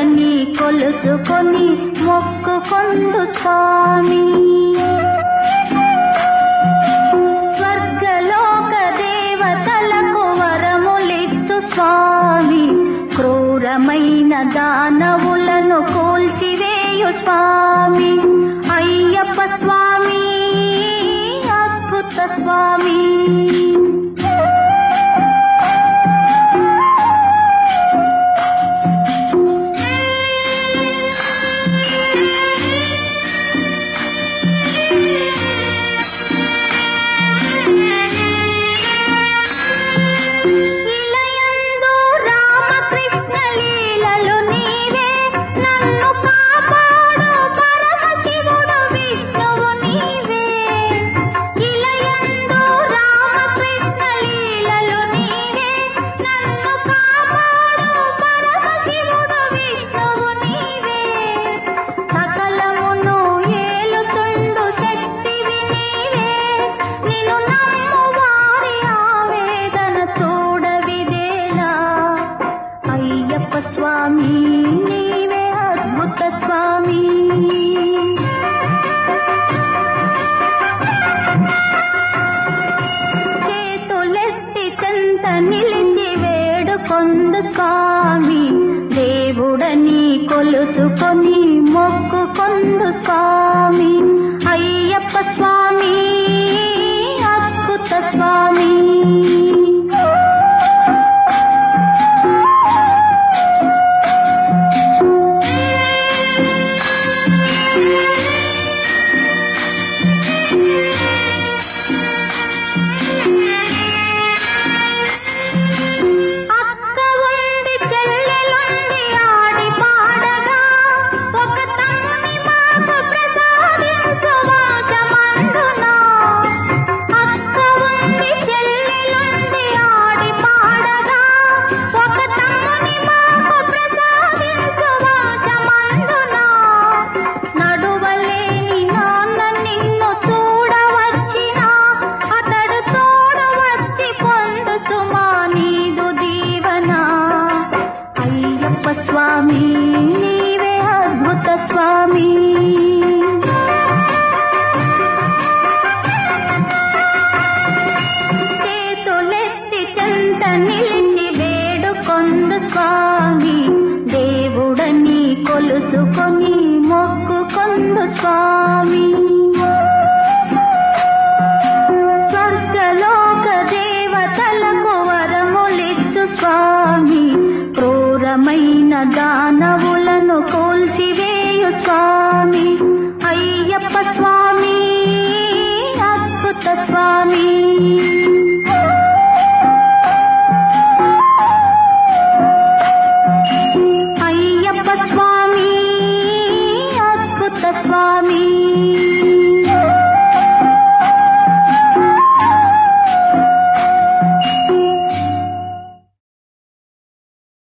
దేవుడని కొలుచుకొని మొక్కుకొండు స్వామి స్వర్గలోక దేవతలకు వరములిచ్చు స్వామి క్రూరమైన దానవులను కూల్చివేయు స్వామి అయ్యప్ప స్వామి అద్భుత స్వామి ఇలయందు రామకృష్ణ లీలలు నీవే నన్ను కాపాడు పరమశివుడు విష్ణువు నీవే ఇలయందు రామకృష్ణ లీలలు నీవే నన్ను కాపాడు పరమశివుడు విష్ణువు నీవే సకలమును ఏలుతుండు శక్తివి నీవే నిన్ను నమ్ము వారి ఆవేదన చూడవిదేలా అయ్యప్ప స్వామి నీవే అద్భుత స్వామి చేతులెత్తి చెంత నిలిచి వేడుకొందు స్వామి దేవుడని కొలుచుకొని మొక్కుకొందు స్వామి అయ్యప్ప స్వామి అద్భుత స్వామి అక్క ఉంది చెల్లెలుంది ఆడి పాడగా ఒక తమ్ముని మాకు ప్రసాదించు వంశమందునా అక్క ఉంది చెల్లెలుంది ఆడి పాడగా ఒక తమ్ముని మాకు ప్రసాదించు వంశమందునా నడువలేని నాన్న నిన్ను చూడవచ్చినా అతడు తోడవచ్చి పొందు సుమా నీదు దీవన అయ్యప్ప స్వామి నీవే అద్భుత స్వామి చేతులెత్తి చెంత నిలిచి వేడుకొందు స్వామి దేవుడని కొలుచుకొని మొక్కుకొందు స్వామి స్వర్గలోక దేవతలకు వరములిచ్చు స్వామి క్రూరమైన దానవులను కూల్చివేయు స్వామి అయ్యప్ప స్వామి అద్భుత స్వామి